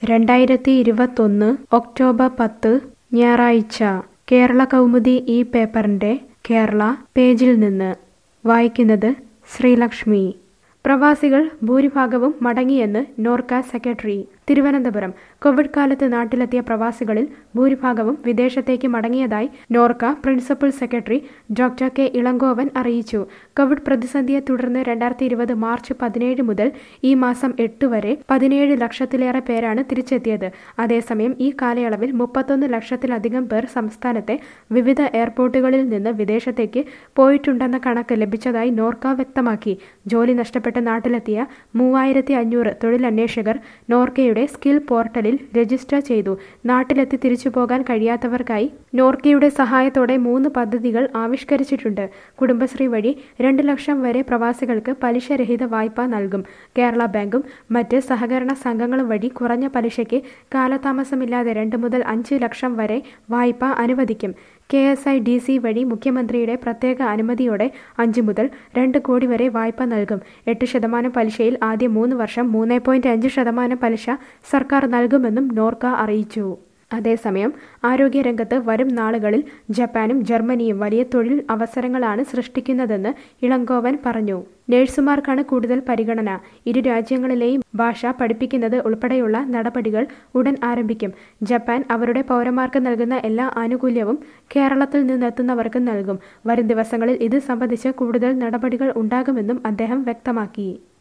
രണ്ടായിരത്തി ഇരുപത്തൊന്ന് ഒക്ടോബർ പത്ത് ഞായറാഴ്ച കേരള കൗമുദി ഈ പേപ്പറിൻ്റെ കേരള പേജിൽ നിന്ന് വായിക്കുന്നത് ശ്രീലക്ഷ്മി പ്രവാസികൾ ഭൂരിഭാഗവും മടങ്ങിയെന്ന് നോർക്ക സെക്രട്ടറി തിരുവനന്തപുരം കോവിഡ് കാലത്ത് നാട്ടിലെത്തിയ പ്രവാസികളിൽ ഭൂരിഭാഗവും വിദേശത്തേക്ക് മടങ്ങിയതായി Norka principal secretary doctor K Elangovan അറിയിച്ചു കോവിഡ് പ്രതിസന്ധിയെ തുടർന്ന് രണ്ടായിരത്തി ഇരുപത് മാർച്ച് പതിനേഴ് മുതൽ ഈ മാസം എട്ട് വരെ പതിനേഴ് ലക്ഷത്തിലേറെ പേരാണ് തിരിച്ചെത്തിയത് അതേസമയം ഈ കാലയളവിൽ മുപ്പത്തൊന്ന് ലക്ഷത്തിലധികം പേർ സംസ്ഥാനത്തെ വിവിധ എയർപോർട്ടുകളിൽ നിന്ന് വിദേശത്തേക്ക് പോയിട്ടുണ്ടെന്ന കണക്ക് ലഭിച്ചതായി നോർക്ക വ്യക്തമാക്കി ജോലി നഷ്ടപ്പെട്ട് നാട്ടിലെത്തിയ മൂവായിരത്തി അഞ്ഞൂറ് തൊഴിലന്വേഷകർ നോർക്കയുടെ സ്കിൽ പോർട്ടലിൽ രജിസ്റ്റർ ചെയ്തു നാട്ടിലെത്തി തിരിച്ചു പോകാൻ കഴിയാത്തവർക്കായി നോർക്കയുടെ സഹായത്തോടെ മൂന്ന് പദ്ധതികൾ ആവിഷ്കരിച്ചിട്ടുണ്ട് കുടുംബശ്രീ വഴി രണ്ട് ലക്ഷം വരെ പ്രവാസികൾക്ക് പലിശരഹിത വായ്പ നൽകും കേരള ബാങ്കും മറ്റ് സഹകരണ സംഘങ്ങളും വഴി കുറഞ്ഞ പലിശയ്ക്ക് കാലതാമസമില്ലാതെ രണ്ട് മുതൽ അഞ്ച് ലക്ഷം വരെ വായ്പ അനുവദിക്കും K S I D C വഴി മുഖ്യമന്ത്രിയുടെ പ്രത്യേക അനുമതിയോടെ അഞ്ച് മുതൽ രണ്ട് കോടി വരെ വായ്പ നൽകും എട്ട് ശതമാനം പലിശയിൽ ആദ്യ മൂന്ന് വർഷം മൂന്ന് പോയിന്റ് അഞ്ച് ശതമാനം പലിശ സർക്കാർ നൽകുമെന്നും നോർക്ക അറിയിച്ചു അതേസമയം ആരോഗ്യരംഗത്ത് വരും നാളുകളിൽ ജപ്പാനും ജർമ്മനിയും വലിയ തൊഴിൽ അവസരങ്ങളാണ് സൃഷ്ടിക്കുന്നതെന്ന് ഇളങ്കോവൻ പറഞ്ഞു നഴ്സുമാർക്കാണ് കൂടുതൽ പരിഗണന ഇരു രാജ്യങ്ങളിലെയും ഭാഷ പഠിപ്പിക്കുന്നത് ഉൾപ്പെടെയുള്ള നടപടികൾ ഉടൻ ആരംഭിക്കും ജപ്പാൻ അവരുടെ പൗരന്മാർക്ക് നൽകുന്ന എല്ലാ ആനുകൂല്യവും കേരളത്തിൽ നിന്നെത്തുന്നവർക്ക് നൽകും വരും ദിവസങ്ങളിൽ ഇത് സംബന്ധിച്ച് കൂടുതൽ നടപടികൾ ഉണ്ടാകുമെന്നും അദ്ദേഹം വ്യക്തമാക്കി